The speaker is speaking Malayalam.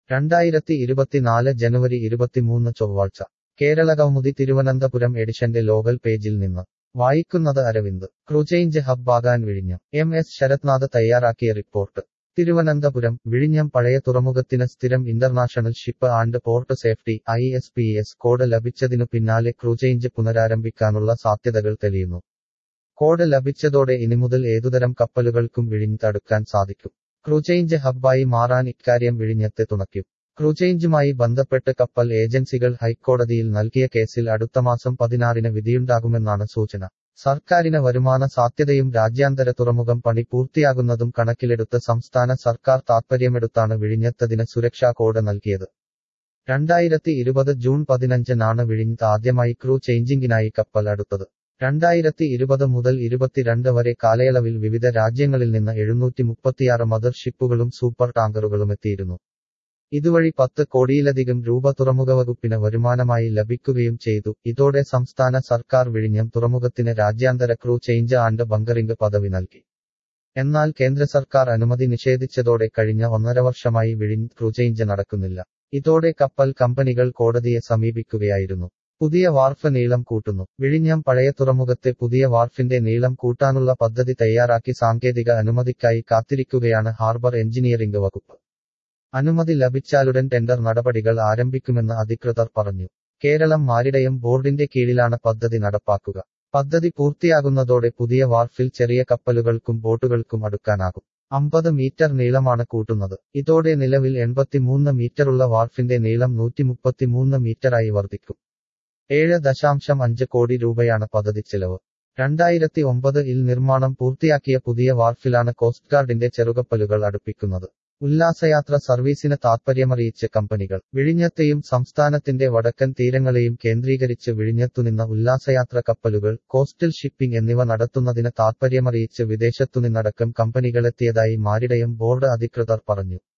രണ്ടായിരത്തി ഇരുപത്തിനാല് ജനുവരി ഇരുപത്തിമൂന്ന് ചൊവ്വാഴ്ച കേരളകൗമുദി തിരുവനന്തപുരം എഡിഷന്റെ ലോകൽ പേജിൽ നിന്ന് വായിക്കുന്നത് അരവിന്ദ് ക്രൂചെയിഞ്ച് ഹബ്ബാകാൻ വിഴിഞ്ഞം എം എസ് ശരത്നാഥ് തയ്യാറാക്കിയ റിപ്പോർട്ട് തിരുവനന്തപുരം വിഴിഞ്ഞം പഴയ തുറമുഖത്തിന് സ്ഥിരം international ship and port safety I S P S code ലഭിച്ചതിനു പിന്നാലെ ക്രൂചെയിഞ്ച് പുനരാരംഭിക്കാനുള്ള സാധ്യതകൾ തെളിയുന്നു കോഡ് ലഭിച്ചതോടെ ഇനിമുതൽ ഏതുതരം കപ്പലുകൾക്കും വിഴിഞ്ഞ് തടുക്കാൻ സാധിക്കും ക്രൂചെയിഞ്ച് ഹബ്ബായി മാറാൻ ഇക്കാര്യം വിഴിഞ്ഞത്തെ തുണയ്ക്കും ക്രൂചെയിഞ്ചുമായി ബന്ധപ്പെട്ട് കപ്പൽ ഏജൻസികൾ ഹൈക്കോടതിയിൽ നൽകിയ കേസിൽ അടുത്ത മാസം പതിനാറിന് വിധിയുണ്ടാകുമെന്നാണ് സൂചന സർക്കാരിന് വരുമാന സാധ്യതയും രാജ്യാന്തര തുറമുഖം പണി പൂർത്തിയാകുന്നതും കണക്കിലെടുത്ത് സംസ്ഥാന സർക്കാർ താത്പര്യമെടുത്താണ് വിഴിഞ്ഞത്തതിന് സുരക്ഷാ കോഡ് നൽകിയത് രണ്ടായിരത്തി ഇരുപത് ജൂൺ പതിനഞ്ചിനാണ് വിഴിഞ്ഞത്ത് ആദ്യമായി ക്രൂ ചേഞ്ചിങ്ങിനായി കപ്പൽ അടുത്തത് രണ്ടായിരത്തി ഇരുപത് മുതൽ ഇരുപത്തിരണ്ട് വരെ കാലയളവിൽ വിവിധ രാജ്യങ്ങളിൽ നിന്ന് എഴുന്നൂറ്റി മുപ്പത്തിയാറ് മദർ ഷിപ്പുകളും സൂപ്പർ ടാങ്കറുകളും എത്തിയിരുന്നു ഇതുവഴി പത്ത് കോടിയിലധികം രൂപ തുറമുഖ വകുപ്പിന് വരുമാനമായി ലഭിക്കുകയും ചെയ്തു ഇതോടെ സംസ്ഥാന സർക്കാർ വിഴിഞ്ഞം തുറമുഖത്തിന് രാജ്യാന്തര ക്രൂ ചേഞ്ച് ആൻഡ് ബങ്കറിംഗ് പദവി നൽകി എന്നാൽ കേന്ദ്ര സർക്കാർ അനുമതി നിഷേധിച്ചതോടെ കഴിഞ്ഞ ഒന്നര വർഷമായി വിഴിഞ്ഞ് ക്രൂ ചേഞ്ച് നടക്കുന്നില്ല ഇതോടെ കപ്പൽ കമ്പനികൾ കോടതിയെ സമീപിക്കുകയായിരുന്നു പുതിയ വാർഫ് നീളം കൂട്ടുന്നു വിഴിഞ്ഞം പഴയ തുറമുഖത്തെ പുതിയ വാർഫിന്റെ നീളം കൂട്ടാനുള്ള പദ്ധതി തയ്യാറാക്കി സാങ്കേതിക അനുമതിക്കായി കാത്തിരിക്കുകയാണ് ഹാർബർ എഞ്ചിനീയറിംഗ് വകുപ്പ് അനുമതി ലഭിച്ചാലുടൻ ടെൻഡർ നടപടികൾ ആരംഭിക്കുമെന്ന് അധികൃതർ പറഞ്ഞു കേരളം മാരിടയം ബോർഡിന്റെ കീഴിലാണ് പദ്ധതി നടപ്പാക്കുക പദ്ധതി പൂർത്തിയാകുന്നതോടെ പുതിയ വാർഫിൽ ചെറിയ കപ്പലുകൾക്കും ബോട്ടുകൾക്കും അടുക്കാനാകും അമ്പത് മീറ്റർ നീളമാണ് കൂട്ടുന്നത് ഇതോടെ നിലവിൽ എൺപത്തിമൂന്ന് മീറ്ററുള്ള വാർഫിന്റെ നീളം നൂറ്റി മുപ്പത്തിമൂന്ന് മീറ്ററായി വർദ്ധിക്കും ഏഴ് ദശാംശം അഞ്ച് കോടി രൂപയാണ് പദ്ധതി ചെലവ് രണ്ടായിരത്തി ഒമ്പത് ഇൽ നിർമ്മാണം പൂർത്തിയാക്കിയ പുതിയ വാർഫിലാണ് കോസ്റ്റ് ഗാർഡിന്റെ ചെറുകപ്പലുകൾ അടുപ്പിക്കുന്നത് ഉല്ലാസയാത്ര സർവീസിന് താത്പര്യമറിയിച്ച് കമ്പനികൾ വിഴിഞ്ഞത്തെയും സംസ്ഥാനത്തിന്റെ വടക്കൻ തീരങ്ങളെയും കേന്ദ്രീകരിച്ച് വിഴിഞ്ഞത്തുനിന്ന് ഉല്ലാസയാത്ര കപ്പലുകൾ കോസ്റ്റൽ ഷിപ്പിംഗ് എന്നിവ നടത്തുന്നതിന് താത്പര്യമറിയിച്ച് വിദേശത്തുനിന്നടക്കം കമ്പനികളെത്തിയതായി മാരിടയം ബോർഡ് അധികൃതർ പറഞ്ഞു